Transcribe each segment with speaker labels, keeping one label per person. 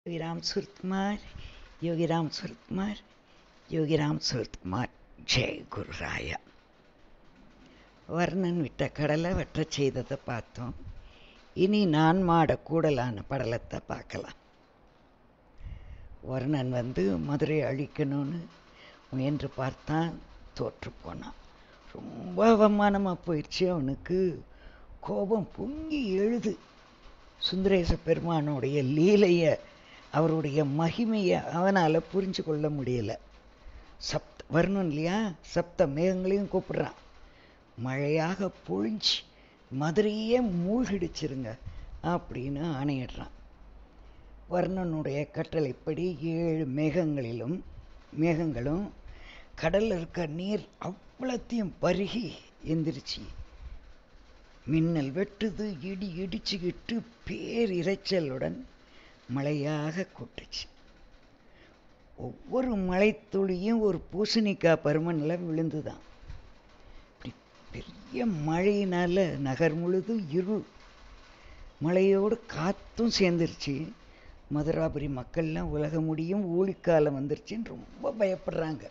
Speaker 1: योगीराम सुरतकुमार योगीराम सुरतकुमार யோகிராம் சுரத்குமார் ஜெய் குருராயா வர்ணன் விட்ட கடலை வெட்டச் செய்ததை பார்த்தோம் இனி நான் மாட கூடலான படலத்தை பார்க்கலாம் வர்ணன் வந்து மதுரை அழிக்கணும்னு முயன்று பார்த்தான் தோற்று போனான் ரொம்ப அவமானமாக போயிடுச்சு அவனுக்கு கோபம் பொங்கி எழுது சுந்தரேச பெருமானுடைய லீலையை அவருடைய மகிமையை அவனால் புரிஞ்சு கொள்ள முடியலை சப்த வரணும் இல்லையா சப்த மேகங்களையும் கூப்பிடுறான் மழையாக பொழிஞ்சு மதுரையே மூழ்கிடுச்சிருங்க அப்படின்னு ஆணையிடுறான் வர்ணனுடைய கட்டளைப்படி ஏழு மேகங்களிலும் மேகங்களும் கடலில் இருக்க நீர் அவ்வளத்தையும் பருகி எந்திரிச்சு மின்னல் வெட்டுது இடி இடிச்சுக்கிட்டு பேர் இரைச்சலுடன் மழையாக கொட்டுச்சு ஒவ்வொரு மழைத்துளியும் ஒரு பூசணிக்காய் பருமனில் விழுந்துதான் இப்படி பெரிய மழையினால் நகர் முழுதும் இருள் மழையோடு காற்றும் சேர்ந்துருச்சு மதுராபுரி மக்கள்லாம் உலக முடியும் ஊழிக்காலம் வந்துருச்சுன்னு ரொம்ப பயப்படுறாங்க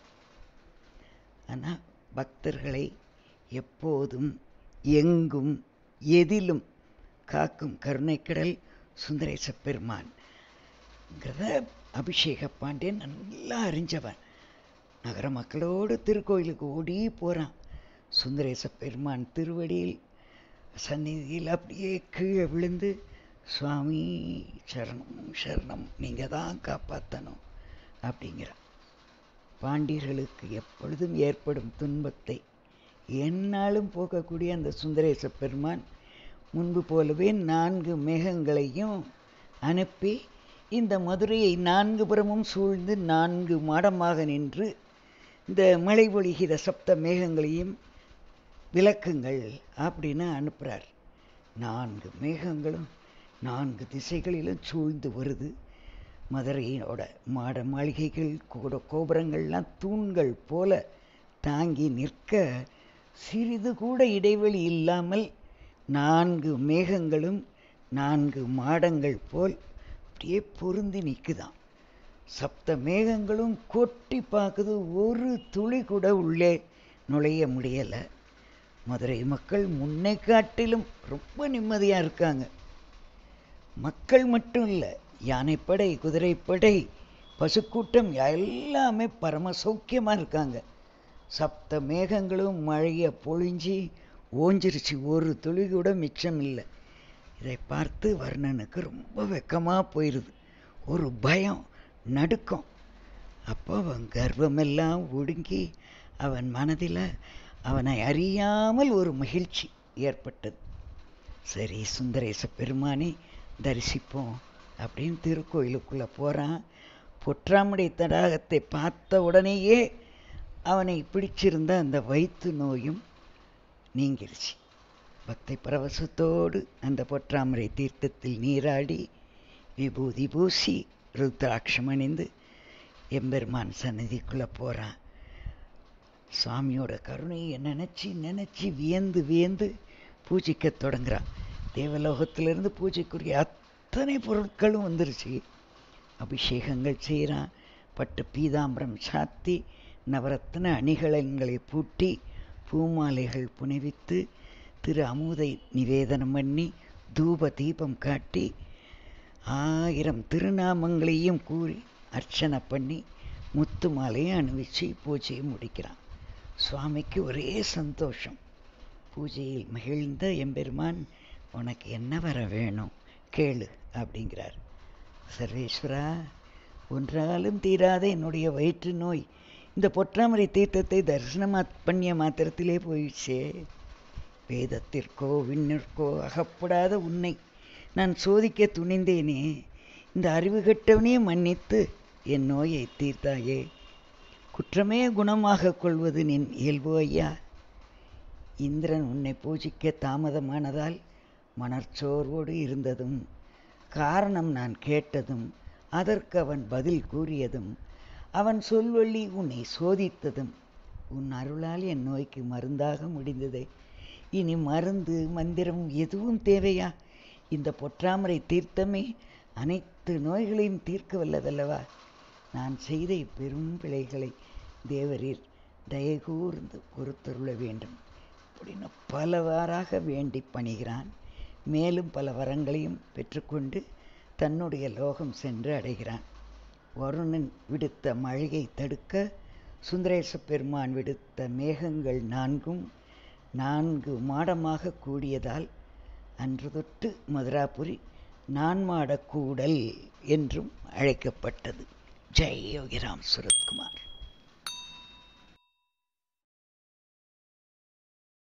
Speaker 1: ஆனால் பக்தர்களை எப்போதும் எங்கும் எதிலும் காக்கும் கருணைக்கடல் சுந்தரேச பெருமான்ங்கிறத அபிஷேக பாண்டியன் நல்லா அறிஞ்சவன் நகர மக்களோடு திருக்கோயிலுக்கு ஓடி போகிறான் சுந்தரேச பெருமான் திருவடியில் சந்நிதியில் அப்படியே கீழே விழுந்து சுவாமி சரணம் சரணம் நீங்கள் தான் காப்பாற்றணும் அப்படிங்கிறான் பாண்டியர்களுக்கு எப்பொழுதும் ஏற்படும் துன்பத்தை என்னாலும் போக்கக்கூடிய அந்த சுந்தரேச பெருமான் முன்பு போலவே நான்கு மேகங்களையும் அனுப்பி இந்த மதுரையை நான்கு புறமும் சூழ்ந்து நான்கு மாடமாக நின்று இந்த மழை பொழிகிற சப்த மேகங்களையும் விளக்குங்கள் அப்படின்னு அனுப்புகிறார் நான்கு மேகங்களும் நான்கு திசைகளிலும் சூழ்ந்து வருது மதுரையோட மாட மாளிகைகள் கூட கோபுரங்கள்லாம் தூண்கள் போல தாங்கி நிற்க சிறிது கூட இடைவெளி இல்லாமல் நான்கு மேகங்களும் நான்கு மாடங்கள் போல் அப்படியே பொருந்தி நிற்குதாம் சப்த மேகங்களும் கொட்டி பார்க்குது ஒரு துளி கூட உள்ளே நுழைய முடியலை மதுரை மக்கள் முன்னை காட்டிலும் ரொம்ப நிம்மதியாக இருக்காங்க மக்கள் மட்டும் இல்லை யானைப்படை குதிரைப்படை பசுக்கூட்டம் எல்லாமே பரம சௌக்கியமாக இருக்காங்க சப்த மேகங்களும் மழையை பொழிஞ்சி ஓஞ்சிருச்சு ஒரு துளி கூட மிச்சம் இல்லை இதை பார்த்து வர்ணனுக்கு ரொம்ப வெக்கமாக போயிடுது ஒரு பயம் நடுக்கம் அப்போ அவன் கர்வமெல்லாம் ஒடுங்கி அவன் மனதில் அவனை அறியாமல் ஒரு மகிழ்ச்சி ஏற்பட்டது சரி சுந்தரேச பெருமானை தரிசிப்போம் அப்படின்னு திருக்கோயிலுக்குள்ளே போகிறான் பொற்றாமடை தடாகத்தை பார்த்த உடனேயே அவனை பிடிச்சிருந்த அந்த வயிற்று நோயும் நீங்கிருச்சு பக்தி பரவசத்தோடு அந்த பொற்றாமரை தீர்த்தத்தில் நீராடி விபூதி பூசி ருத்ராட்சம் அணிந்து எம்பெருமான் சன்னதிக்குள்ளே போகிறான் சுவாமியோட கருணையை நினச்சி நினச்சி வியந்து வியந்து பூஜிக்க தொடங்குறான் தேவலோகத்திலிருந்து பூஜைக்குரிய அத்தனை பொருட்களும் வந்துருச்சு அபிஷேகங்கள் செய்கிறான் பட்டு பீதாம்பரம் சாத்தி நவரத்ன அணிகலன்களை பூட்டி பூமாலைகள் புனைவித்து திரு அமுதை நிவேதனம் பண்ணி தூப தீபம் காட்டி ஆயிரம் திருநாமங்களையும் கூறி அர்ச்சனை பண்ணி முத்து மாலையும் அணிவிச்சு பூஜையை முடிக்கிறான் சுவாமிக்கு ஒரே சந்தோஷம் பூஜையில் மகிழ்ந்த எம்பெருமான் உனக்கு என்ன வர வேணும் கேளு அப்படிங்கிறார் சர்வேஸ்வரா ஒன்றாலும் தீராத என்னுடைய வயிற்று நோய் இந்த பொற்றாமரை தீர்த்தத்தை தரிசனமா பண்ணிய மாத்திரத்திலே போயிடுச்சே வேதத்திற்கோ விண்ணிற்கோ அகப்படாத உன்னை நான் சோதிக்க துணிந்தேனே இந்த அறிவு கெட்டவனே மன்னித்து என் நோயை தீர்த்தாயே குற்றமே குணமாக கொள்வது நின் இயல்பு ஐயா இந்திரன் உன்னை பூஜிக்க தாமதமானதால் மணற்சோர்வோடு இருந்ததும் காரணம் நான் கேட்டதும் அதற்கு அவன் பதில் கூறியதும் அவன் சொல்வழி உன்னை சோதித்ததும் உன் அருளால் என் நோய்க்கு மருந்தாக முடிந்ததே இனி மருந்து மந்திரம் எதுவும் தேவையா இந்த பொற்றாமரை தீர்த்தமே அனைத்து நோய்களையும் தீர்க்க வல்லதல்லவா நான் செய்த பெரும் பிழைகளை தேவரீர் தயகூர்ந்து பொறுத்தருள வேண்டும் அப்படின்னு பலவாறாக வேண்டி பணிகிறான் மேலும் பல வரங்களையும் பெற்றுக்கொண்டு தன்னுடைய லோகம் சென்று அடைகிறான் வருணன் விடுத்த மழையை தடுக்க சுந்தரேச பெருமான் விடுத்த மேகங்கள் நான்கும் நான்கு மாடமாக கூடியதால் அன்று தொட்டு மதுராபுரி நான்மாட கூடல் என்றும் அழைக்கப்பட்டது ஜெய் யோகிராம் சுரத்குமார்